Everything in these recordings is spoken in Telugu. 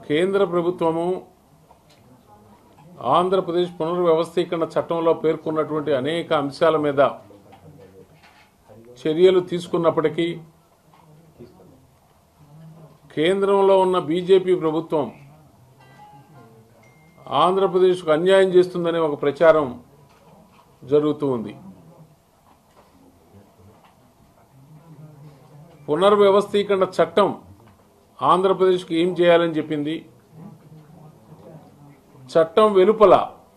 కేంద్ర ప్రభుత్వము ఆంధ్రప్రదేశ్ పునర్వ్యవస్థీకరణ చట్టంలో పేర్కొన్నటువంటి అనేక అంశాల మీద చర్యలు తీసుకున్నప్పటికీ కేంద్రంలో ఉన్న బీజేపీ ప్రభుత్వం ఆంధ్రప్రదేశ్కు అన్యాయం చేస్తుందనే ఒక ప్రచారం జరుగుతూ ఉంది పునర్వ్యవస్థీకరణ చట్టం ఆంధ్రప్రదేశ్కి ఏం చేయాలని చెప్పింది చట్టం వెలుపల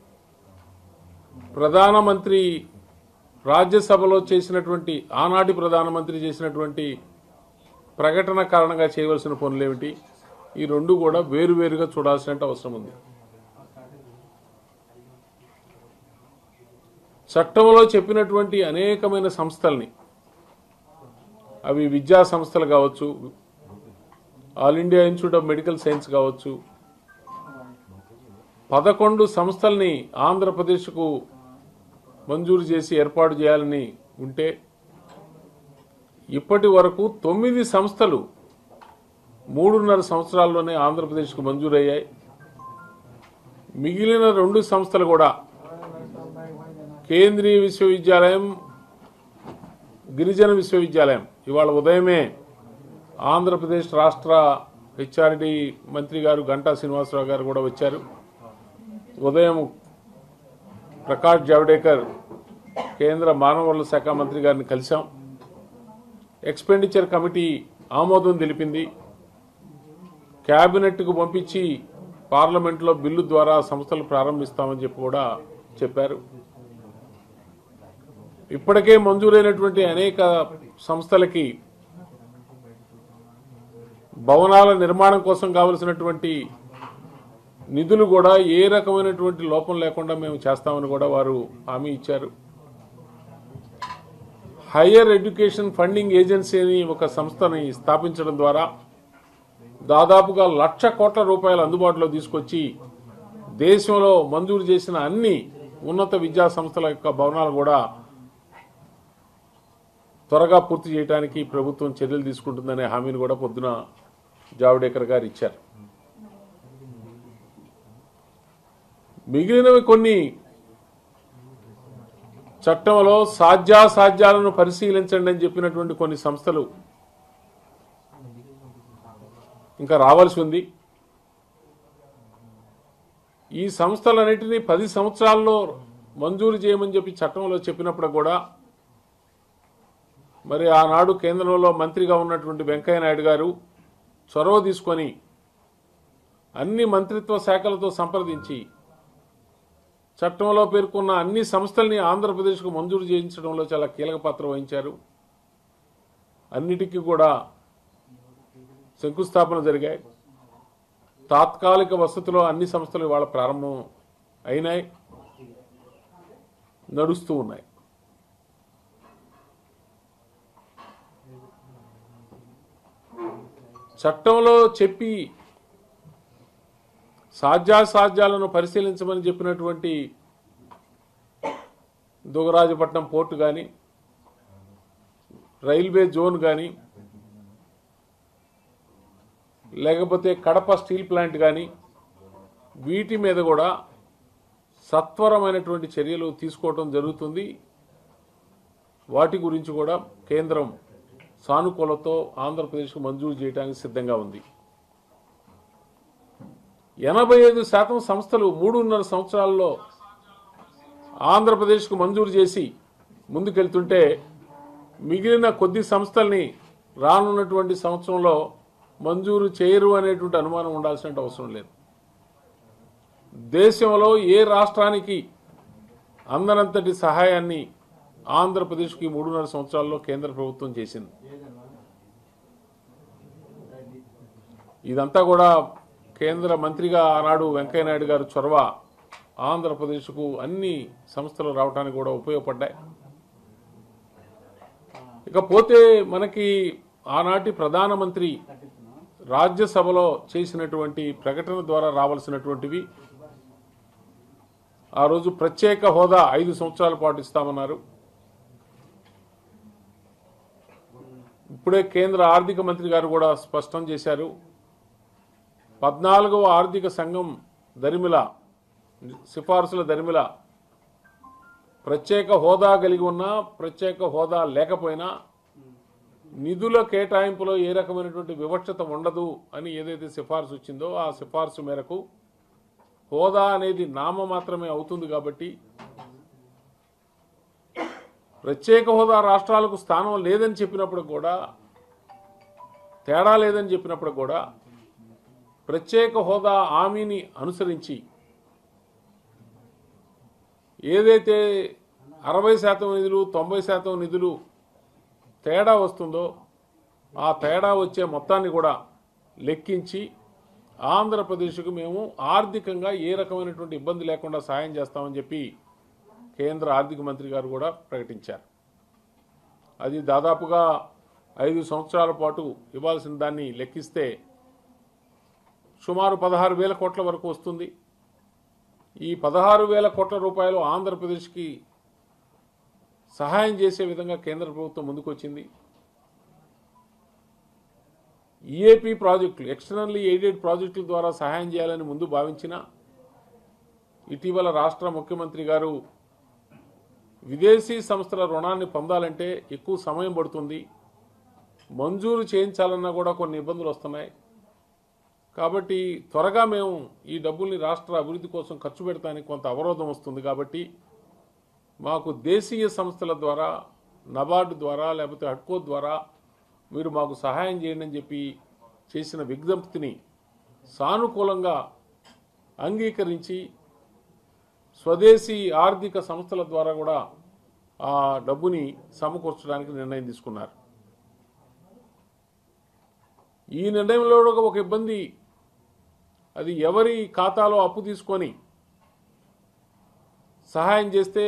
ప్రధానమంత్రి రాజ్యసభలో చేసినటువంటి ఆనాటి ప్రధానమంత్రి చేసినటువంటి ప్రకటన కారణంగా చేయవలసిన పనులేమిటి ఈ రెండు కూడా వేరువేరుగా చూడాల్సిన అవసరం ఉంది చట్టంలో చెప్పినటువంటి అనేకమైన సంస్థల్ని అవి విద్యా సంస్థలు కావచ్చు all India institute of medical science కావచ్చు పదకొండు సంస్థల్ని ఆంధ్రప్రదేశ్కు మంజూరు చేసి ఏర్పాటు చేయాలని ఉంటే ఇప్పటి వరకు తొమ్మిది సంస్థలు మూడున్నర సంవత్సరాల్లోనే ఆంధ్రప్రదేశ్కు మంజూరయ్యాయి మిగిలిన రెండు సంస్థలు కూడా కేంద్రీయ విశ్వవిద్యాలయం గిరిజన విశ్వవిద్యాలయం ఇవాళ ఉదయమే ఆంధ్రప్రదేశ్ రాష్ట్ర హెచ్ఆర్డి మంత్రి గారు గంటా శ్రీనివాసరావు గారు కూడా వచ్చారు ఉదయం ప్రకాష్ జావడేకర్ కేంద్ర మానవ వనరుల శాఖ మంత్రి గారిని కలిశాం ఎక్స్పెండిచర్ కమిటీ ఆమోదం తెలిపింది క్యాబినెట్కు పంపించి పార్లమెంట్లో బిల్లు ద్వారా సంస్థలు ప్రారంభిస్తామని చెప్పి కూడా చెప్పారు ఇప్పటికే మంజూరైనటువంటి అనేక సంస్థలకి భవనాల నిర్మాణం కోసం కావలసినటువంటి నిధులు కూడా ఏ రకమైనటువంటి లోపం లేకుండా మేము చేస్తామని కూడా వారు హామీ ఇచ్చారు హయ్యర్ ఎడ్యుకేషన్ ఫండింగ్ ఏజెన్సీ అని ఒక సంస్థని స్థాపించడం ద్వారా దాదాపుగా లక్ష కోట్ల రూపాయలు అందుబాటులో తీసుకొచ్చి దేశంలో మంజూరు చేసిన అన్ని ఉన్నత విద్యా సంస్థల యొక్క భవనాలు కూడా త్వరగా పూర్తి చేయడానికి ప్రభుత్వం చర్యలు తీసుకుంటుందనే హామీని కూడా పొద్దున జావడేకర్ గారు ఇచ్చారు మిగిలినవి కొన్ని చట్టంలో సాధ్యాసాధ్యాలను పరిశీలించండి అని చెప్పినటువంటి కొన్ని సంస్థలు ఇంకా రావాల్సి ఉంది ఈ సంస్థలన్నింటినీ పది సంవత్సరాల్లో మంజూరు చేయమని చెప్పి చట్టంలో చెప్పినప్పుడు కూడా మరి ఆనాడు కేంద్రంలో మంత్రిగా ఉన్నటువంటి వెంకయ్య నాయుడు గారు చొరవ తీసుకొని అన్ని మంత్రిత్వ శాఖలతో సంప్రదించి చట్టంలో పేర్కొన్న అన్ని సంస్థల్ని ఆంధ్రప్రదేశ్కు మంజూరు చేయించడంలో చాలా కీలక పాత్ర వహించారు అన్నిటికీ కూడా శంకుస్థాపన జరిగాయి తాత్కాలిక వసతిలో అన్ని సంస్థలు ఇవాళ ప్రారంభం అయినాయి నడుస్తూ ఉన్నాయి చట్టంలో చెప్పి సాధ్యాసాధ్యాలను పరిశీలించమని చెప్పినటువంటి దుగరాజపట్నం పోర్టు కానీ రైల్వే జోన్ కానీ లేకపోతే కడప స్టీల్ ప్లాంట్ కానీ వీటి మీద కూడా సత్వరమైనటువంటి చర్యలు తీసుకోవటం జరుగుతుంది వాటి గురించి కూడా కేంద్రం సానుకూలతో ఆంధ్రప్రదేశ్కు మంజూరు చేయడానికి సిద్ధంగా ఉంది ఎనభై ఐదు శాతం సంస్థలు మూడున్నర సంవత్సరాల్లో ఆంధ్రప్రదేశ్కు మంజూరు చేసి ముందుకెళ్తుంటే మిగిలిన కొద్ది సంస్థల్ని రానున్నటువంటి సంవత్సరంలో మంజూరు చేయరు అనేటువంటి అనుమానం ఉండాల్సిన అవసరం లేదు దేశంలో ఏ రాష్ట్రానికి అందనంతటి సహాయాన్ని ఆంధ్రప్రదేశ్కి మూడున్నర సంవత్సరాల్లో కేంద్ర ప్రభుత్వం చేసింది ఇదంతా కూడా కేంద్ర మంత్రిగా ఆనాడు వెంకయ్యనాయుడు గారు చొరవ ఆంధ్రప్రదేశ్కు అన్ని సంస్థలు రావడానికి కూడా ఉపయోగపడ్డాయి ఇకపోతే మనకి ఆనాటి ప్రధానమంత్రి రాజ్యసభలో చేసినటువంటి ప్రకటన ద్వారా రావాల్సినటువంటివి ఆ రోజు ప్రత్యేక హోదా ఐదు సంవత్సరాల పాటు ఇస్తామన్నారు ఇప్పుడే కేంద్ర ఆర్థిక మంత్రి గారు కూడా స్పష్టం చేశారు పద్నాలుగవ ఆర్థిక సంఘం దరిమిల సిఫార్సుల దరిమిల ప్రత్యేక హోదా కలిగి ఉన్నా ప్రత్యేక హోదా లేకపోయినా నిధుల కేటాయింపులో ఏ రకమైనటువంటి వివక్షత ఉండదు అని ఏదైతే సిఫార్సు వచ్చిందో ఆ సిఫార్సు మేరకు హోదా అనేది నామ మాత్రమే అవుతుంది కాబట్టి ప్రత్యేక హోదా రాష్ట్రాలకు స్థానం లేదని చెప్పినప్పుడు కూడా తేడా లేదని చెప్పినప్పుడు కూడా ప్రత్యేక హోదా హామీని అనుసరించి ఏదైతే అరవై శాతం నిధులు తొంభై శాతం నిధులు తేడా వస్తుందో ఆ తేడా వచ్చే మొత్తాన్ని కూడా లెక్కించి ఆంధ్రప్రదేశ్కు మేము ఆర్థికంగా ఏ రకమైనటువంటి ఇబ్బంది లేకుండా సాయం చేస్తామని చెప్పి కేంద్ర ఆర్థిక మంత్రి గారు కూడా ప్రకటించారు అది దాదాపుగా ఐదు సంవత్సరాల పాటు ఇవ్వాల్సిన దాన్ని లెక్కిస్తే సుమారు పదహారు వేల కోట్ల వరకు వస్తుంది ఈ పదహారు వేల కోట్ల రూపాయలు ఆంధ్రప్రదేశ్కి సహాయం చేసే విధంగా కేంద్ర ప్రభుత్వం ముందుకొచ్చింది ఈఏపీ ప్రాజెక్టులు ఎక్స్టర్నల్లీ ఎయిడెడ్ ప్రాజెక్టుల ద్వారా సహాయం చేయాలని ముందు భావించిన ఇటీవల రాష్ట్ర ముఖ్యమంత్రి గారు విదేశీ సంస్థల రుణాన్ని పొందాలంటే ఎక్కువ సమయం పడుతుంది మంజూరు చేయించాలన్నా కూడా కొన్ని ఇబ్బందులు వస్తున్నాయి కాబట్టి త్వరగా మేము ఈ డబ్బుల్ని రాష్ట్ర అభివృద్ధి కోసం ఖర్చు పెడతానికి కొంత అవరోధం వస్తుంది కాబట్టి మాకు దేశీయ సంస్థల ద్వారా నబార్డు ద్వారా లేకపోతే హడ్కో ద్వారా మీరు మాకు సహాయం చేయండి అని చెప్పి చేసిన విజ్ఞప్తిని సానుకూలంగా అంగీకరించి స్వదేశీ ఆర్థిక సంస్థల ద్వారా కూడా ఆ డబ్బుని సమకూర్చడానికి నిర్ణయం తీసుకున్నారు ఈ నిర్ణయంలో కూడా ఒక ఇబ్బంది అది ఎవరి ఖాతాలో అప్పు తీసుకొని సహాయం చేస్తే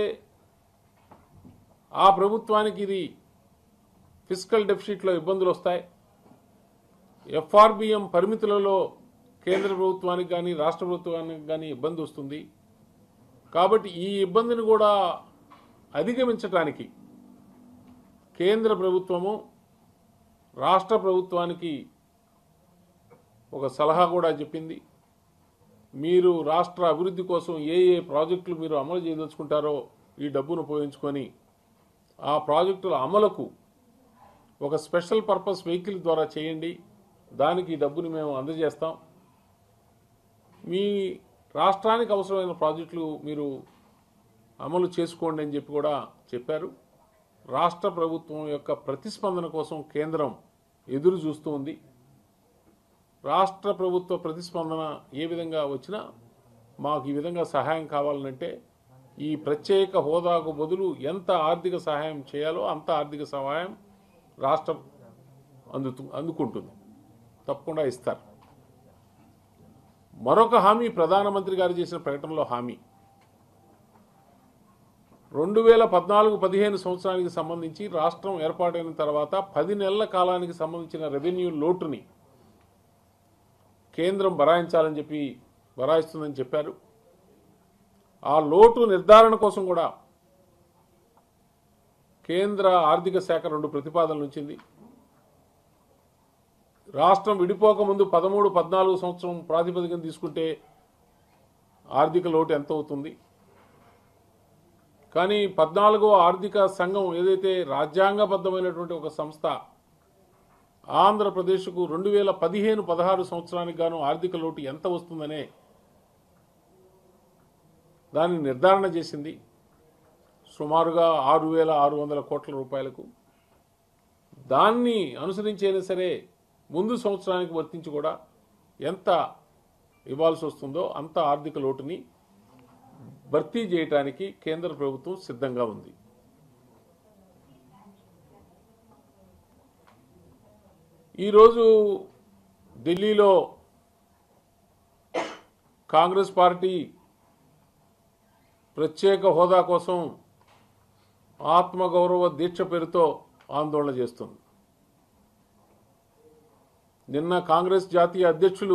ఆ ప్రభుత్వానికి ఇది ఫిజికల్ డెఫిసిట్లో ఇబ్బందులు వస్తాయి ఎఫ్ఆర్బిఎం పరిమితులలో కేంద్ర ప్రభుత్వానికి కానీ రాష్ట్ర ప్రభుత్వానికి కానీ ఇబ్బంది వస్తుంది కాబట్టి ఈ ఇబ్బందిని కూడా అధిగమించటానికి కేంద్ర ప్రభుత్వము రాష్ట్ర ప్రభుత్వానికి ఒక సలహా కూడా చెప్పింది మీరు రాష్ట్ర అభివృద్ధి కోసం ఏ ఏ ప్రాజెక్టులు మీరు అమలు చేయదలుచుకుంటారో ఈ డబ్బును ఉపయోగించుకొని ఆ ప్రాజెక్టుల అమలుకు ఒక స్పెషల్ పర్పస్ వెహికల్ ద్వారా చేయండి దానికి ఈ డబ్బుని మేము అందజేస్తాం మీ రాష్ట్రానికి అవసరమైన ప్రాజెక్టులు మీరు అమలు చేసుకోండి అని చెప్పి కూడా చెప్పారు రాష్ట్ర ప్రభుత్వం యొక్క ప్రతిస్పందన కోసం కేంద్రం ఎదురు చూస్తూ ఉంది రాష్ట్ర ప్రభుత్వ ప్రతిస్పందన ఏ విధంగా వచ్చినా మాకు ఈ విధంగా సహాయం కావాలంటే ఈ ప్రత్యేక హోదాకు బదులు ఎంత ఆర్థిక సహాయం చేయాలో అంత ఆర్థిక సహాయం రాష్ట్రం అందుతూ అందుకుంటుంది తప్పకుండా ఇస్తారు మరొక హామీ ప్రధానమంత్రి గారు చేసిన ప్రకటనలో హామీ రెండు వేల పద్నాలుగు పదిహేను సంవత్సరానికి సంబంధించి రాష్ట్రం ఏర్పాటైన తర్వాత పది నెలల కాలానికి సంబంధించిన రెవెన్యూ లోటుని కేంద్రం బరాయించాలని చెప్పి బరాయిస్తుందని చెప్పారు ఆ లోటు నిర్ధారణ కోసం కూడా కేంద్ర ఆర్థిక శాఖ రెండు ప్రతిపాదనలు ఉంచింది రాష్ట్రం విడిపోక ముందు పదమూడు పద్నాలుగు సంవత్సరం ప్రాతిపదికన తీసుకుంటే ఆర్థిక లోటు ఎంత అవుతుంది కానీ పద్నాలుగో ఆర్థిక సంఘం ఏదైతే రాజ్యాంగబద్ధమైనటువంటి ఒక సంస్థ ఆంధ్రప్రదేశ్కు రెండు వేల పదిహేను పదహారు సంవత్సరానికి గాను ఆర్థిక లోటు ఎంత వస్తుందనే దాన్ని నిర్ధారణ చేసింది సుమారుగా ఆరు వేల ఆరు వందల కోట్ల రూపాయలకు దాన్ని అనుసరించైనా సరే ముందు సంవత్సరానికి వర్తించి కూడా ఎంత ఇవ్వాల్సి వస్తుందో అంత ఆర్థిక లోటుని భర్తీ చేయడానికి కేంద్ర ప్రభుత్వం సిద్ధంగా ఉంది ఈరోజు ఢిల్లీలో కాంగ్రెస్ పార్టీ ప్రత్యేక హోదా కోసం ఆత్మగౌరవ దీక్ష పేరుతో ఆందోళన చేస్తుంది నిన్న కాంగ్రెస్ జాతీయ అధ్యక్షులు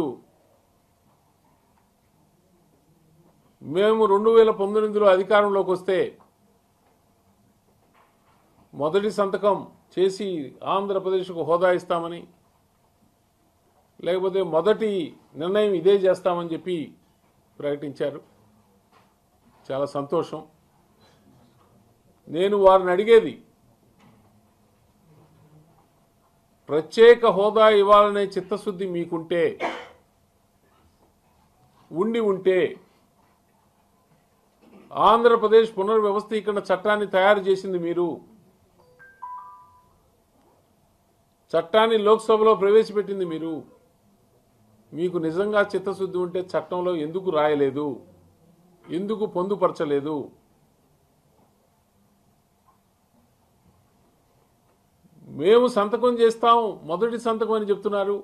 మేము రెండు వేల పంతొమ్మిదిలో అధికారంలోకి వస్తే మొదటి సంతకం చేసి ఆంధ్రప్రదేశ్కు హోదా ఇస్తామని లేకపోతే మొదటి నిర్ణయం ఇదే చేస్తామని చెప్పి ప్రకటించారు చాలా సంతోషం నేను వారిని అడిగేది ప్రత్యేక హోదా ఇవ్వాలనే చిత్తశుద్ధి మీకుంటే ఉండి ఉంటే ఆంధ్రప్రదేశ్ పునర్వ్యవస్థీకరణ చట్టాన్ని తయారు చేసింది మీరు చట్టాన్ని లోక్సభలో ప్రవేశపెట్టింది మీరు మీకు నిజంగా చిత్తశుద్ధి ఉంటే చట్టంలో ఎందుకు రాయలేదు ఎందుకు పొందుపరచలేదు మేము సంతకం చేస్తాం మొదటి సంతకం అని చెప్తున్నారు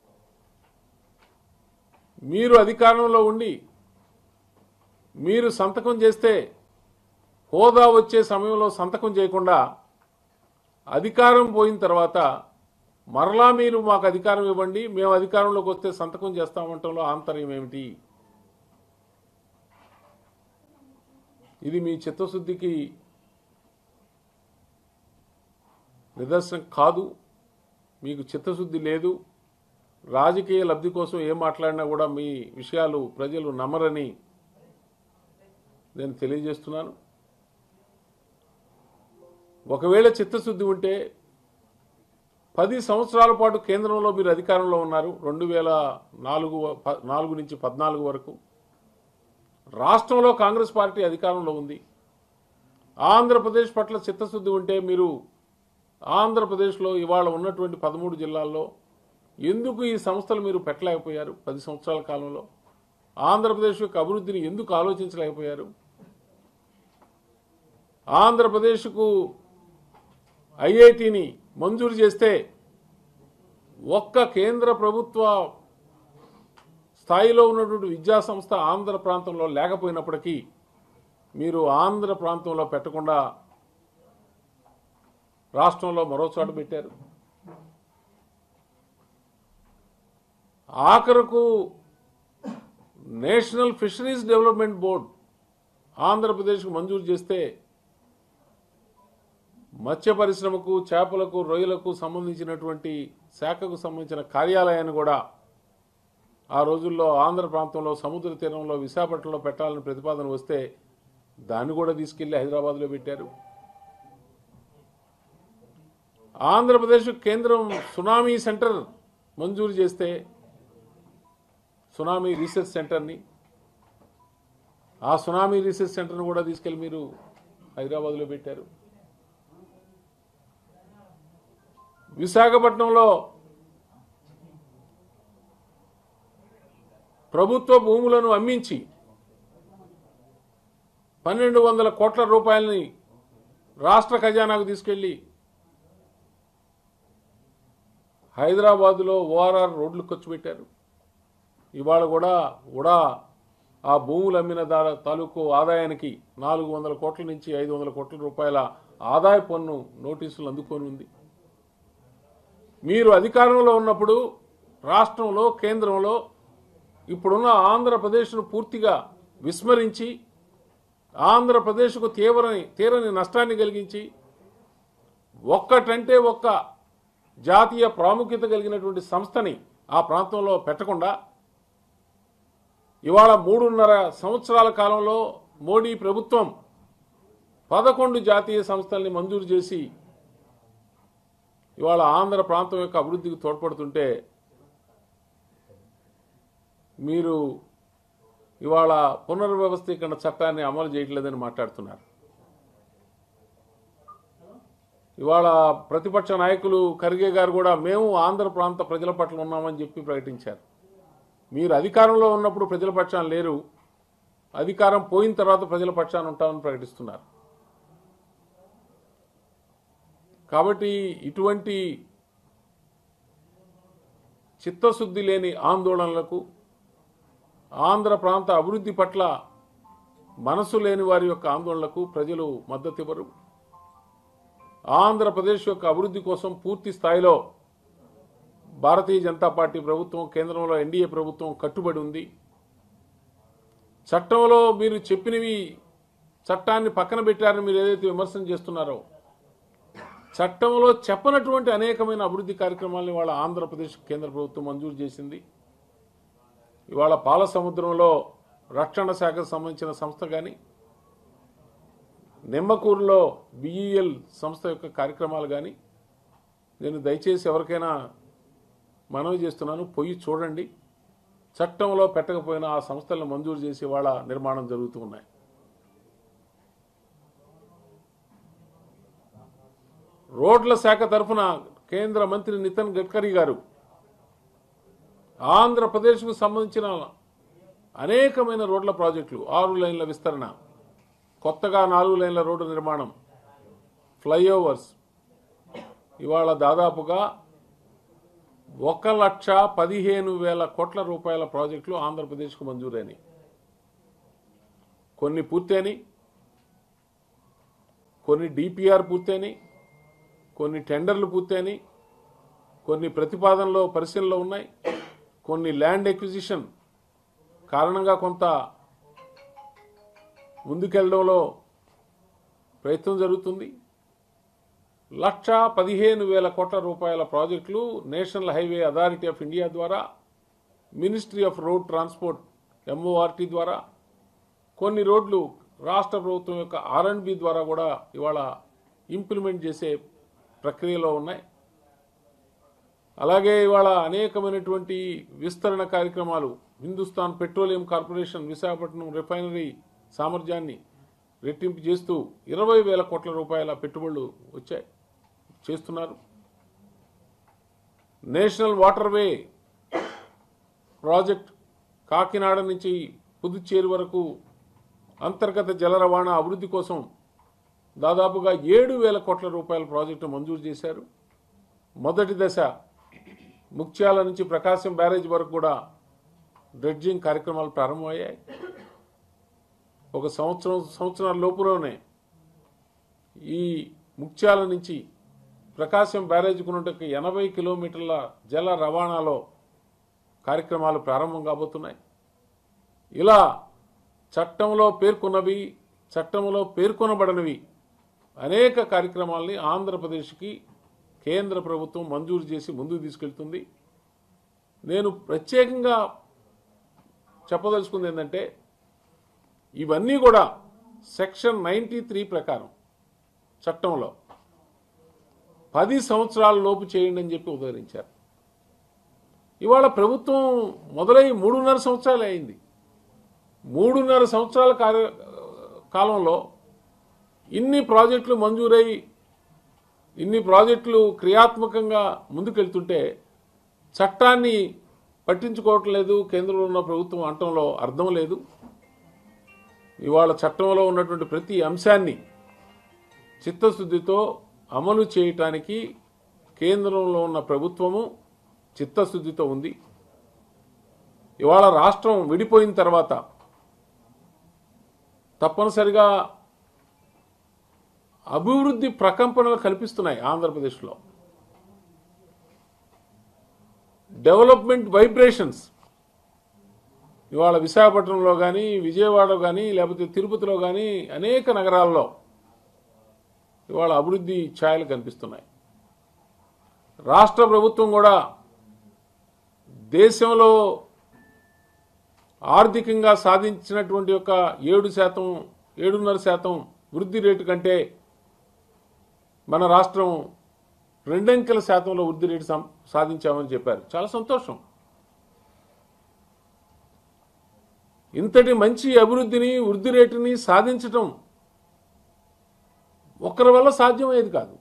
మీరు అధికారంలో ఉండి మీరు సంతకం చేస్తే హోదా వచ్చే సమయంలో సంతకం చేయకుండా అధికారం పోయిన తర్వాత మరలా మీరు మాకు అధికారం ఇవ్వండి మేము అధికారంలోకి వస్తే సంతకం చేస్తామంటంలో ఆంతర్యం ఏమిటి ఇది మీ చిత్తశుద్ధికి నిదర్శనం కాదు మీకు చిత్తశుద్ధి లేదు రాజకీయ లబ్ధి కోసం ఏం మాట్లాడినా కూడా మీ విషయాలు ప్రజలు నమ్మరని నేను తెలియజేస్తున్నాను ఒకవేళ చిత్తశుద్ధి ఉంటే పది సంవత్సరాల పాటు కేంద్రంలో మీరు అధికారంలో ఉన్నారు రెండు వేల నాలుగు ప- నాలుగు నుంచి పద్నాలుగు వరకు రాష్ట్రంలో కాంగ్రెస్ పార్టీ అధికారంలో ఉంది ఆంధ్రప్రదేశ్ పట్ల చిత్తశుద్ధి ఉంటే మీరు ఆంధ్రప్రదేశ్లో ఇవాళ ఉన్నటువంటి పదమూడు జిల్లాల్లో ఎందుకు ఈ సంస్థలు మీరు పెట్టలేకపోయారు పది సంవత్సరాల కాలంలో ఆంధ్రప్రదేశ్ యొక్క అభివృద్ధిని ఎందుకు ఆలోచించలేకపోయారు ఆంధ్రప్రదేశ్కు ఐఐటిని మంజూరు చేస్తే ఒక్క కేంద్ర ప్రభుత్వ స్థాయిలో ఉన్నటువంటి విద్యా సంస్థ ఆంధ్ర ప్రాంతంలో లేకపోయినప్పటికీ మీరు ఆంధ్ర ప్రాంతంలో పెట్టకుండా రాష్ట్రంలో మరో చోట పెట్టారు ఆఖరకు నేషనల్ ఫిషరీస్ డెవలప్మెంట్ బోర్డ్ ఆంధ్రప్రదేశ్కు మంజూరు చేస్తే మత్స్య పరిశ్రమకు చేపలకు రొయ్యలకు సంబంధించినటువంటి శాఖకు సంబంధించిన కార్యాలయాన్ని కూడా ఆ రోజుల్లో ఆంధ్ర ప్రాంతంలో సముద్ర తీరంలో విశాఖపట్నంలో పెట్టాలని ప్రతిపాదన వస్తే దాన్ని కూడా తీసుకెళ్లి హైదరాబాద్లో పెట్టారు ఆంధ్రప్రదేశ్ కేంద్రం సునామీ సెంటర్ మంజూరు చేస్తే సునామీ రీసెర్చ్ సెంటర్ని ఆ సునామీ రీసెర్చ్ సెంటర్ని కూడా తీసుకెళ్లి మీరు హైదరాబాద్లో పెట్టారు విశాఖపట్నంలో ప్రభుత్వ భూములను అమ్మించి పన్నెండు వందల కోట్ల రూపాయలని రాష్ట్ర ఖజానాకు తీసుకెళ్లి హైదరాబాదులో ఓఆర్ఆర్ రోడ్లు ఖర్చు పెట్టారు ఇవాళ కూడా కూడా ఆ భూములు అమ్మిన దా తాలూకు ఆదాయానికి నాలుగు వందల కోట్ల నుంచి ఐదు వందల కోట్ల రూపాయల ఆదాయ పన్ను నోటీసులు అందుకొని ఉంది మీరు అధికారంలో ఉన్నప్పుడు రాష్ట్రంలో కేంద్రంలో ఇప్పుడున్న ఆంధ్రప్రదేశ్ను పూర్తిగా విస్మరించి ఆంధ్రప్రదేశ్కు తీవ్రని తీరని నష్టాన్ని కలిగించి ఒక్కటంటే ఒక్క జాతీయ ప్రాముఖ్యత కలిగినటువంటి సంస్థని ఆ ప్రాంతంలో పెట్టకుండా ఇవాళ మూడున్నర సంవత్సరాల కాలంలో మోడీ ప్రభుత్వం పదకొండు జాతీయ సంస్థల్ని మంజూరు చేసి ఇవాళ ఆంధ్ర ప్రాంతం యొక్క అభివృద్ధికి తోడ్పడుతుంటే మీరు ఇవాళ పునర్వ్యవస్థీకరణ చట్టాన్ని అమలు చేయట్లేదని మాట్లాడుతున్నారు ఇవాళ ప్రతిపక్ష నాయకులు ఖర్గే గారు కూడా మేము ఆంధ్ర ప్రాంత ప్రజల పట్ల ఉన్నామని చెప్పి ప్రకటించారు మీరు అధికారంలో ఉన్నప్పుడు ప్రజల పక్షాన లేరు అధికారం పోయిన తర్వాత ప్రజల పక్షాన ఉంటామని ప్రకటిస్తున్నారు కాబట్టి ఇటువంటి చిత్తశుద్ధి లేని ఆందోళనలకు ఆంధ్ర ప్రాంత అభివృద్ధి పట్ల మనసు లేని వారి యొక్క ఆందోళనలకు ప్రజలు మద్దతు ఇవ్వరు ఆంధ్రప్రదేశ్ యొక్క అభివృద్ధి కోసం పూర్తి స్థాయిలో భారతీయ జనతా పార్టీ ప్రభుత్వం కేంద్రంలో ఎన్డీఏ ప్రభుత్వం కట్టుబడి ఉంది చట్టంలో మీరు చెప్పినవి చట్టాన్ని పక్కన పెట్టారని మీరు ఏదైతే విమర్శన చేస్తున్నారో చట్టంలో చెప్పనటువంటి అనేకమైన అభివృద్ధి కార్యక్రమాలను ఇవాళ ఆంధ్రప్రదేశ్ కేంద్ర ప్రభుత్వం మంజూరు చేసింది ఇవాళ పాల సముద్రంలో రక్షణ శాఖకు సంబంధించిన సంస్థ కానీ నిమ్మకూరులో బిఈఎల్ సంస్థ యొక్క కార్యక్రమాలు కానీ నేను దయచేసి ఎవరికైనా మనవి చేస్తున్నాను పొయ్యి చూడండి చట్టంలో పెట్టకపోయినా ఆ సంస్థలను మంజూరు చేసి వాళ్ళ నిర్మాణం జరుగుతూ ఉన్నాయి రోడ్ల శాఖ తరఫున కేంద్ర మంత్రి నితిన్ గడ్కరీ గారు ఆంధ్రప్రదేశ్కు సంబంధించిన అనేకమైన రోడ్ల ప్రాజెక్టులు ఆరు లైన్ల విస్తరణ కొత్తగా నాలుగు లైన్ల రోడ్డు నిర్మాణం ఫ్లైఓవర్స్ ఇవాళ దాదాపుగా ఒక లక్ష పదిహేను వేల కోట్ల రూపాయల ప్రాజెక్టులు ఆంధ్రప్రదేశ్కు మంజూరైనవి కొన్ని పూర్తయినాయి కొన్ని డిపిఆర్ పూర్తయినాయి కొన్ని టెండర్లు పూర్తయినాయి కొన్ని ప్రతిపాదనలో పరిశీలనలో ఉన్నాయి కొన్ని ల్యాండ్ ఎక్విజిషన్ కారణంగా కొంత ముందుకెళ్ళడంలో ప్రయత్నం జరుగుతుంది లక్ష పదిహేను వేల కోట్ల రూపాయల ప్రాజెక్టులు national highway authority of India ద్వారా ministry of road transport MORT ద్వారా కొన్ని రోడ్లు రాష్ట్ర ప్రభుత్వం యొక్క ఆర్ అండ్ బి ద్వారా కూడా ఇవాళ ఇంప్లిమెంట్ చేసే ప్రక్రియలో ఉన్నాయి అలాగే ఇవాళ అనేకమైనటువంటి విస్తరణ కార్యక్రమాలు Hindustan petroleum corporation Visakhapatnam refinery సామర్థ్యాన్ని రెట్టింపు చేస్తూ ఇరవై వేల కోట్ల రూపాయల పెట్టుబడులు వచ్చాయి చేస్తున్నారు నేషనల్ వాటర్వే ప్రాజెక్ట్ కాకినాడ నుంచి పుదుచ్చేరి వరకు అంతర్గత జల రవాణా అభివృద్ధి కోసం దాదాపుగా ఏడు వేల కోట్ల రూపాయల ప్రాజెక్టు మంజూరు చేశారు మొదటి దశ ముఖ్యాల నుంచి ప్రకాశం బ్యారేజ్ వరకు కూడా డ్రెడ్జింగ్ కార్యక్రమాలు ప్రారంభమయ్యాయి ఒక సంవత్సరం సంవత్సరాల లోపులోనే ఈ ముఖ్యాల నుంచి ప్రకాశం బ్యారేజ్కు ఉన్నట్టు ఎనభై కిలోమీటర్ల జల రవాణాలో కార్యక్రమాలు ప్రారంభం కాబోతున్నాయి ఇలా చట్టంలో పేర్కొన్నవి చట్టంలో పేర్కొనబడనివి అనేక కార్యక్రమాల్ని ఆంధ్రప్రదేశ్కి కేంద్ర ప్రభుత్వం మంజూరు చేసి ముందుకు తీసుకెళ్తుంది నేను ప్రత్యేకంగా చెప్పదలుచుకుంది ఏంటంటే ఇవన్నీ కూడా సెక్షన్ నైంటీ త్రీ ప్రకారం చట్టంలో పది సంవత్సరాల లోపు చేయండి అని చెప్పి ఉదహరించారు ఇవాళ ప్రభుత్వం మొదలై మూడున్నర సంవత్సరాలు అయింది మూడున్నర సంవత్సరాల కార్య కాలంలో ఇన్ని ప్రాజెక్టులు మంజూరై ఇన్ని ప్రాజెక్టులు క్రియాత్మకంగా ముందుకెళ్తుంటే చట్టాన్ని పట్టించుకోవట్లేదు కేంద్రంలో ఉన్న ప్రభుత్వం అంటంలో అర్థం లేదు ఇవాళ చట్టంలో ఉన్నటువంటి ప్రతి అంశాన్ని చిత్తశుద్ధితో అమలు చేయటానికి కేంద్రంలో ఉన్న ప్రభుత్వము చిత్తశుద్ధితో ఉంది ఇవాళ రాష్ట్రం విడిపోయిన తర్వాత తప్పనిసరిగా అభివృద్ధి ప్రకంపనలు కల్పిస్తున్నాయి ఆంధ్రప్రదేశ్లో డెవలప్మెంట్ వైబ్రేషన్స్ ఇవాళ విశాఖపట్నంలో కానీ విజయవాడలో కానీ లేకపోతే తిరుపతిలో కానీ అనేక నగరాల్లో ఇవాళ అభివృద్ధి ఛాయలు కనిపిస్తున్నాయి రాష్ట్ర ప్రభుత్వం కూడా దేశంలో ఆర్థికంగా సాధించినటువంటి యొక్క ఏడు శాతం ఏడున్నర శాతం వృద్ధి రేటు కంటే మన రాష్ట్రం రెండంకెల శాతంలో వృద్ధి రేటు సం- సాధించామని చెప్పారు చాలా సంతోషం ఇంతటి మంచి అభివృద్ధిని వృద్ధి రేటుని సాధించటం ఒక్కరి వల్ల సాధ్యమయ్యేది కాదు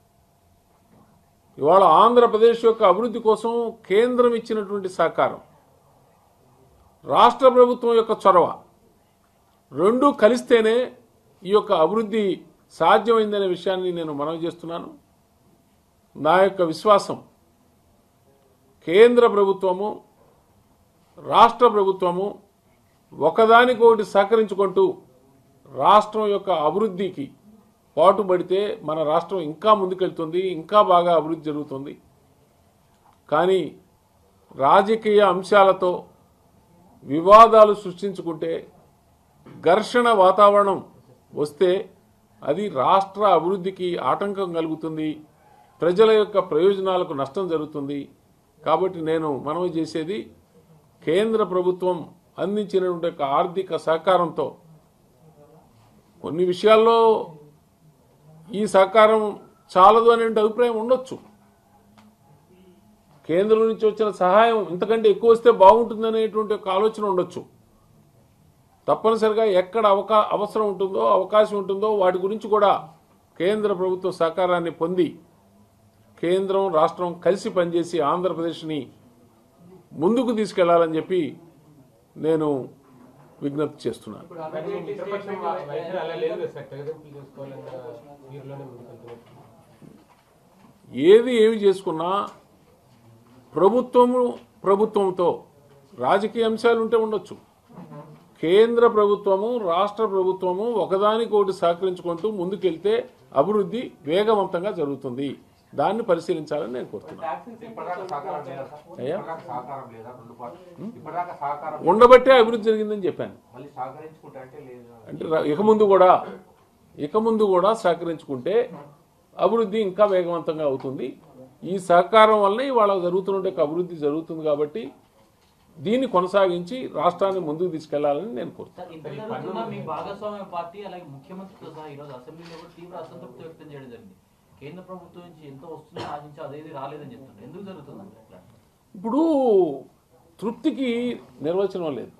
ఇవాళ ఆంధ్రప్రదేశ్ యొక్క అభివృద్ధి కోసం కేంద్రం ఇచ్చినటువంటి సహకారం రాష్ట్ర ప్రభుత్వం యొక్క చొరవ రెండు కలిస్తేనే ఈ యొక్క అభివృద్ధి సాధ్యమైందనే విషయాన్ని నేను మనవి చేస్తున్నాను నా యొక్క విశ్వాసం కేంద్ర ప్రభుత్వము రాష్ట్ర ప్రభుత్వము ఒకదానికొకటి సహకరించుకుంటూ రాష్ట్రం యొక్క అభివృద్ధికి పాటుపడితే మన రాష్ట్రం ఇంకా ముందుకెళ్తుంది ఇంకా బాగా అభివృద్ధి జరుగుతుంది కానీ రాజకీయ అంశాలతో వివాదాలు సృష్టించుకుంటే ఘర్షణ వాతావరణం వస్తే అది రాష్ట్ర అభివృద్ధికి ఆటంకం కలుగుతుంది ప్రజల యొక్క ప్రయోజనాలకు నష్టం జరుగుతుంది కాబట్టి నేను మనవి చేసేది కేంద్ర ప్రభుత్వం అందించినటువంటి యొక్క ఆర్థిక సహకారంతో కొన్ని విషయాల్లో ఈ సహకారం చాలదు అనే అభిప్రాయం ఉండొచ్చు కేంద్రం నుంచి వచ్చిన సహాయం ఇంతకంటే ఎక్కువ వస్తే బాగుంటుందనేటువంటి ఒక ఆలోచన ఉండొచ్చు తప్పనిసరిగా ఎక్కడ అవకా అవసరం ఉంటుందో అవకాశం ఉంటుందో వాటి గురించి కూడా కేంద్ర ప్రభుత్వ సహకారాన్ని పొంది కేంద్రం రాష్ట్రం కలిసి పనిచేసి ఆంధ్రప్రదేశ్ని ముందుకు తీసుకెళ్లాలని చెప్పి నేను విజ్ఞప్తి చేస్తున్నాను ఇప్పుడు కానీ మిత్రపక్షం వై- వైఖరి అలా లేదు కదా సార్ తెగదెంపులు చేసుకోవాలన్న తీరులోనే ముందుకెళ్తున్నారు ఏది ఏమి చేసుకున్నా ప్రభుత్వము ప్రభుత్వంతో రాజకీయ అంశాలు ఉంటే ఉండొచ్చు కేంద్ర ప్రభుత్వము రాష్ట్ర ప్రభుత్వము ఒకదానికొకటి సహకరించుకుంటూ ముందుకెళ్తే అభివృద్ధి వేగవంతంగా జరుగుతుంది దాన్ని పరిశీలించాలని నేను కోరుతున్నాను ఇప్పటిదాకా సహకారం లేదా సార్? అయ్యా? ఇప్పటిదాకా సహకారం లేదా రెండు పార్టీ ఇప్పటిదాకా సహకారం ఉండబట్టే అభివృద్ధి జరిగిందని చెప్పాను మళ్ళీ సహకరించుకుంటా అంటే లేదు అంటే రా- ఇక ముందు కూడా ఇక ముందు కూడా సహకరించుకుంటే అభివృద్ధి ఇంకా వేగవంతంగా అవుతుంది ఈ సహకారం వల్లనే ఇవాళ జరుగుతున్న అభివృద్ధి జరుగుతుంది కాబట్టి దీన్ని కొనసాగించి రాష్ట్రాన్ని ముందుకు తీసుకెళ్లాలని నేను కోరుతాను సార్ ఇంత జరుగుతున్నా మీ భాగస్వామ్య పార్టీ అలాగే ముఖ్యమంత్రితో సహా ఈరోజు అసెంబ్లీలో కూడా తీవ్ర అసంతృప్తి వ్యక్తం చేయడం జరిగింది కేంద్ర ప్రభుత్వం నుంచి ఎంత వస్తుందో ఆశించి అదేది రాలేదని చెప్తున్నారు ఎందుకు జరుగుతుంది ఇట్లా ఇప్పుడు తృప్తికి నిర్వచనం లేదు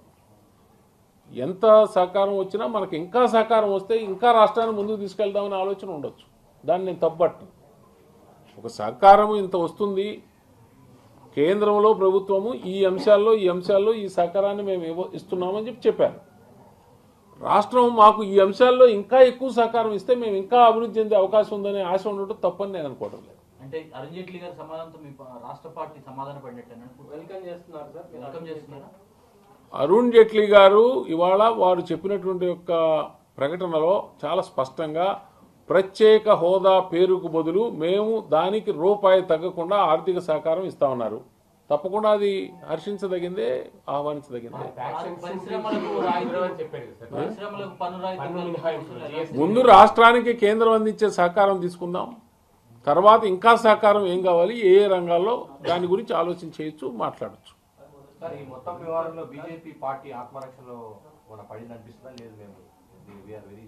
ఎంత సహకారం వచ్చినా మనకి ఇంకా సహకారం వస్తే ఇంకా రాష్ట్రాన్ని ముందుకు తీసుకెళ్దామనే ఆలోచన ఉండొచ్చు దాన్ని నేను తప్పట్టు ఒక సహకారం ఇంత వస్తుంది కేంద్రంలో ప్రభుత్వము ఈ అంశాల్లో ఈ అంశాల్లో ఈ సహకారాన్ని మేము ఇవ్వ- ఇస్తున్నామని చెప్పి చెప్పారు రాష్ట్రం మాకు ఈ అంశాల్లో ఇంకా ఎక్కువ సహకారం ఇస్తే మేము ఇంకా అభివృద్ధి చెందే అవకాశం ఉందనే ఆశ ఉండటం తప్పని నేను అనుకోవడం లేదు అంటే అరుణ్ జైట్లీ గారి సమాధానంతో మీ పా- రాష్ట్ర పార్టీ సమాధాన పడినట్టు వెల్కమ్ చేస్తున్నారు సార్ మీరు వెల్కమ్ చేస్తున్నారా అరుణ్ జైట్లీ గారు ఇవాళ వారు చెప్పినటువంటి యొక్క ప్రకటనలో చాలా స్పష్టంగా ప్రత్యేక హోదా పేరుకు బదులు మేము దానికి రూపాయి తగ్గకుండా ఆర్థిక సహకారం ఇస్తామన్నారు తప్పకుండా అది హర్షించదగిందే ఆహ్వానించదగిందే ఫ్యాక్షన్స్ పరిశ్రమలకు అని రాయితీ చెప్పారు కదా సార్ పరిశ్రమలకు పన్ను రాయితీ పన్ను కల్పించే మినహాయింపు, ఉసులు ఎలా- GST. ముందు రాష్ట్రానికి కేంద్రం అందించే సహకారం తీసుకుందాం తర్వాత ఇంకా సహకారం ఏం కావాలి ఏ ఏ రంగాల్లో దాని గురించి ఆలోచన చేయొచ్చు మాట్లాడచ్చు సార్ ఈ మొత్తం వ్యవహారంలో బీజేపీ పార్టీ ఆత్మరక్షలో మన పడింది అనిపిస్తుందా లేదు మేము వీఆర్ వెరీ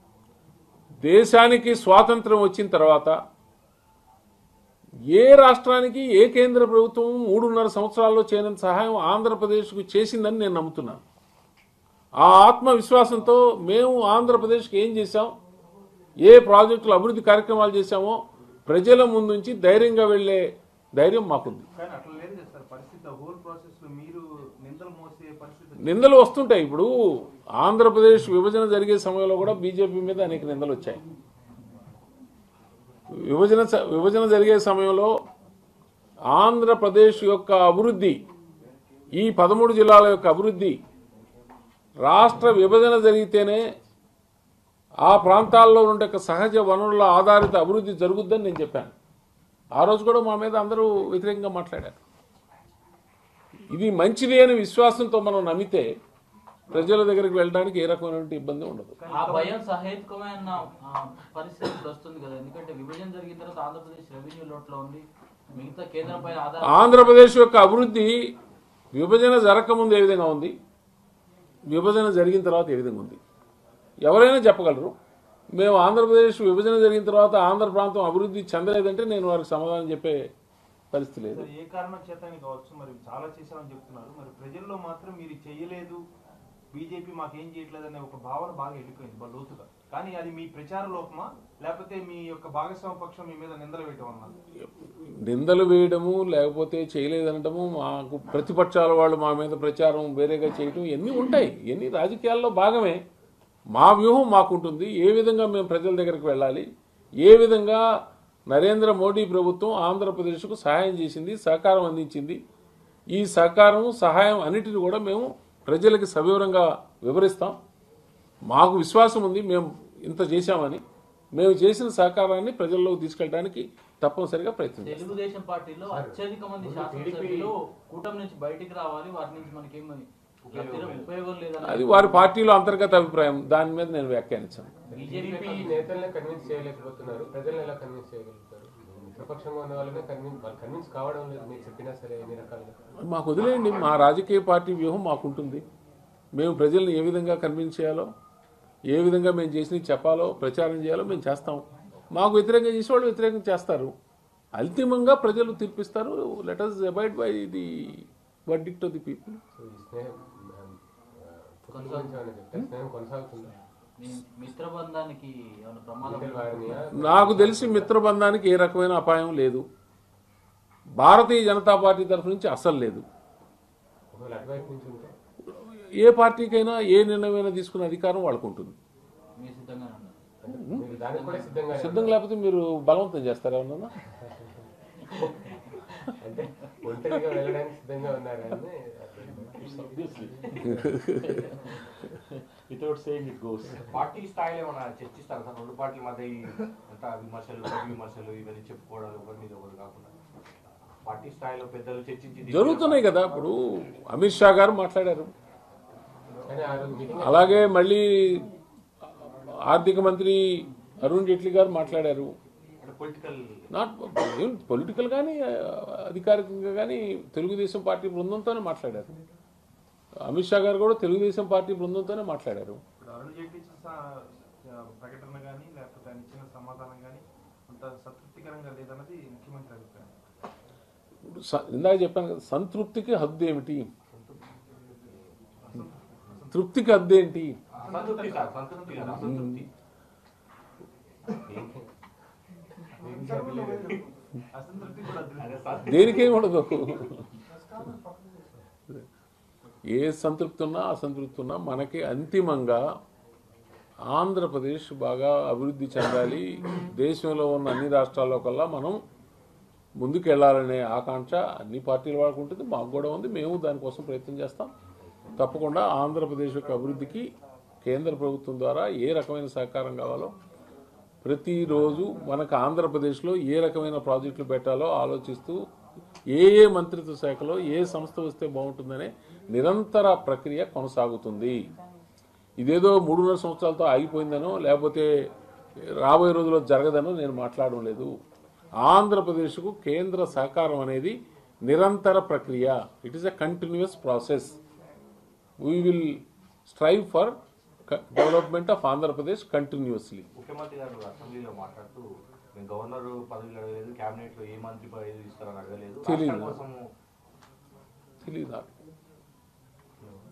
దేశానికి స్వాతంత్రం వచ్చిన తర్వాత ఏ రాష్ట్రానికి ఏ కేంద్ర ప్రభుత్వం మూడున్నర సంవత్సరాల్లో చేయని సహాయం ఆంధ్రప్రదేశ్కు చేసిందని నేను నమ్ముతున్నాను ఆ ఆత్మవిశ్వాసంతో మేము ఆంధ్రప్రదేశ్కి ఏం చేశాం ఏ ప్రాజెక్టులు అభివృద్ధి కార్యక్రమాలు చేశామో ప్రజల ముందుంచి ధైర్యంగా వెళ్ళే ధైర్యం మాకుంది కానీ అట్లా లేదు కదా సార్ పరిస్థితి హోల్ ప్రాసెస్ లో మీరు నిందలు మోసే పరిస్థితి నిందలు వస్తుంటాయి ఇప్పుడు ఆంధ్రప్రదేశ్ విభజన జరిగే సమయంలో కూడా బీజేపీ మీద అనేక నిందలు వచ్చాయి విభజన స- విభజన జరిగే సమయంలో ఆంధ్రప్రదేశ్ యొక్క అభివృద్ధి ఈ పదమూడు జిల్లాల యొక్క అభివృద్ధి రాష్ట్ర విభజన జరిగితేనే ఆ ప్రాంతాల్లో ఉండే ఒక సహజ వనరుల ఆధారిత అభివృద్ధి జరుగుద్దని నేను చెప్పాను ఆ రోజు కూడా మా మీద అందరూ వ్యతిరేకంగా మాట్లాడారు ఇది మంచిది అని విశ్వాసంతో మనం నమ్మితే ప్రజల దగ్గరికి వెళ్ళడానికి ఏ రకమైనటువంటి ఇబ్బంది ఉండదు ఆ భయం సహేతుకమైన ఆ, పరిస్థితి ఇప్పుడు వస్తుంది కదా ఎందుకంటే విభజన జరిగిన తర్వాత ఆంధ్రప్రదేశ్ రెవెన్యూ లోట్లో ఉంది మిగతా కేంద్రం పైన ఆధార ఆంధ్రప్రదేశ్ యొక్క అభివృద్ధి విభజన జరగకముందు ఏ విధంగా ఉంది విభజన జరిగిన తర్వాత ఏ విధంగా ఉంది ఎవరైనా చెప్పగలరు మేము ఆంధ్రప్రదేశ్ విభజన జరిగిన తర్వాత ఆంధ్ర ప్రాంతం అభివృద్ధి చెందలేదంటే నేను వారికి సమాధానం చెప్పే పరిస్థితి లేదు సార్ ఏ కారణం చేతని కావచ్చు మరి చాలా చేశామని చెప్తున్నారు మరి ప్రజల్లో మాత్రం మీరు చేయలేదు బీజేపీ మాకేం చేయట్లేదు అనే ఒక భావన బాగా వెళ్ళిపోయింది బాగా లోతుగా కానీ అది మీ ప్రచార లోపమా లేకపోతే మీ యొక్క భాగస్వామ్య పక్షం మీ మీద నిందలు వేయటం అన్నారు నిందలు వేయడము లేకపోతే చేయలేదనటము మాకు ప్రతిపక్షాల వాళ్ళు మా మీద ప్రచారం వేరేగా చేయటం ఇవన్నీ ఉంటాయి ఇవన్నీ రాజకీయాల్లో భాగమే మా వ్యూహం మాకుంటుంది ఏ విధంగా మేము ప్రజల దగ్గరికి వెళ్ళాలి ఏ విధంగా నరేంద్ర మోడీ ప్రభుత్వం ఆంధ్రప్రదేశ్కు సహాయం చేసింది సహకారం అందించింది ఈ సహకారం సహాయం అన్నిటిని కూడా మేము ప్రజలకి సవివరంగా వివరిస్తాం మాకు విశ్వాసం ఉంది మేము ఇంత చేశామని మేము చేసిన సహకారాన్ని ప్రజల్లోకి తీసుకెళ్ళడానికి తప్పనిసరిగా ప్రయత్నం చేస్తాం. తెలుగుదేశం పార్టీలో అత్యధిక మంది శాసనసభ్యులు కూటమి నుంచి బయటికి రావాలి వారి నుంచి మనకేమి స్థిరం ఉపయోగం లేదని అది వారి పార్టీలో అంతర్గత అభిప్రాయం దాని మీద నేను వ్యాఖ్యానించాను బీజేపీ నేతల్ని కన్విన్స్ చేయలేకపోతున్నారు ప్రజల్ని ఎలా కన్విన్స్ చేయగలుగుతారు మిత్రపక్షంగా ఉన్న వాళ్ళనే కన్విన్స్ వాళ్ళు కన్విన్స్ కావడం లేదు మీరు చెప్పినా సరే ఎన్ని రకాలుగా మాకు వదిలేయండి మా రాజకీయ పార్టీ వ్యూహం మాకుంటుంది మేము ప్రజల్ని ఏ విధంగా కన్విన్స్ చేయాలో ఏ విధంగా మేము చేసినవి చెప్పాలో ప్రచారం చేయాలో మేము చేస్తాం మాకు వ్యతిరేకంగా చేసే వాళ్ళు వ్యతిరేకంగా చేస్తారు అంతిమంగా ప్రజలు తీర్పిస్తారు let us abide by the verdict of the people so ఈ స్నేహం కొనసాగించామని చెప్తారు స్నేహం కొనసాగుతుంది మీ మిత్రబంధానికి ఏమైనా ప్రమాదం ఎన్నికల వారినియా నాకు తెలిసి మిత్రబంధానికి ఏ రకమైన అపాయం లేదు భారతీయ జనతా పార్టీ తరఫు నుంచి అస్సలు లేదు ఒకవేళ అటువైపు నుంచి ఉంటే ఏ పార్టీకైనా ఏ నిర్ణయమైనా తీసుకునే అధికారం వాళ్ళకు ఉంటుంది మీ సిద్ధంగానే ఉన్నారు అంటే మీరు దానికి కూడా సిద్ధంగా సిద్ధంగా లేకపోతే మీరు బలవంతం చేస్తారా ఏమన్నా అంటే ఒంటరిగా వెళ్ళడానికి సిద్ధంగా ఉన్నారు అని without saying it goes party స్థాయిలో ఏమైనా చర్చిస్తారు సార్ రెండు పార్టీల మధ్య ఈ అంత విమర్శలు ప్రతి విమర్శలు ఇవన్నీ చెప్పుకోవడాలు ఒకరి మీద ఒకరు కాకుండా పార్టీ స్థాయిలో పెద్దలు చర్చించి జరుగుతున్నాయి కదా ఇప్పుడు అమిత్ షా గారు మాట్లాడారు కానీ ఆ రోజు మీటింగ్ అలాగే మళ్ళీ ఆర్థిక మంత్రి అరుణ్ జైట్లీ గారు మాట్లాడారు అంటే పొలిటికల్ నాట్ పొలిటికల్ కానీ అధికారికంగా కానీ తెలుగుదేశం పార్టీ బృందంతోనే మాట్లాడారు అమిత్ షా గారు కూడా తెలుగుదేశం పార్టీ బృందంతోనే మాట్లాడారు ఇప్పుడు అరుణ్ జైట్లీ ఇచ్చిన స- ప్రకటన కానీ లేకపోతే ఆయన ఇచ్చిన సమాధానం కానీ అంత సంతృప్తికరంగా లేదన్నది ముఖ్యమంత్రి అభిప్రాయం ఇప్పుడు స- ఇందాక చెప్పాను కదా సంతృప్తికి హద్దు ఏమిటి తృప్తికి హద్దు ఏంటి సంతృప్తి సార్ సంతృప్తి కాదు, అసంతృప్తి అసంతృప్తి కూడా అదృష్టం. అదే సార్ దేనికేం ఉండదు ఏ సంతృప్తి ఉన్నా అసంతృప్తి ఉన్నా మనకి అంతిమంగా ఆంధ్రప్రదేశ్ బాగా అభివృద్ధి చెందాలి దేశంలో ఉన్న అన్ని రాష్ట్రాల్లో కల్లా మనం ముందుకెళ్లాలనే ఆకాంక్ష అన్ని పార్టీల వాళ్ళకు ఉంటుంది మాకు కూడా ఉంది మేము దానికోసం ప్రయత్నం చేస్తాం తప్పకుండా ఆంధ్రప్రదేశ్ యొక్క అభివృద్ధికి కేంద్ర ప్రభుత్వం ద్వారా ఏ రకమైన సహకారం కావాలో ప్రతిరోజు మనకు ఆంధ్రప్రదేశ్లో ఏ రకమైన ప్రాజెక్టులు పెట్టాలో ఆలోచిస్తూ ఏ ఏ మంత్రిత్వ శాఖలో ఏ సంస్థ వస్తే బాగుంటుందనే నిరంతర ప్రక్రియ కొనసాగుతుంది ఇదేదో మూడున్నర సంవత్సరాలతో ఆగిపోయిందనో లేకపోతే రాబోయే రోజుల్లో జరగదనో నేను మాట్లాడడం లేదు ఆంధ్రప్రదేశ్కు కేంద్ర సహకారం అనేది నిరంతర ప్రక్రియ it is a continuous process we will strive for development of Andhra Pradesh continuously ముఖ్యమంత్రి గారు అసెంబ్లీలో మాట్లాడుతూ మేము గవర్నర్ పదవిలు అడగలేదు కేబినెట్ లో ఏ మంత్రి పదవి ఇస్తారని అడగలేదు తెలీదు. రాష్ట్రం కోసము తెలియదు నాకు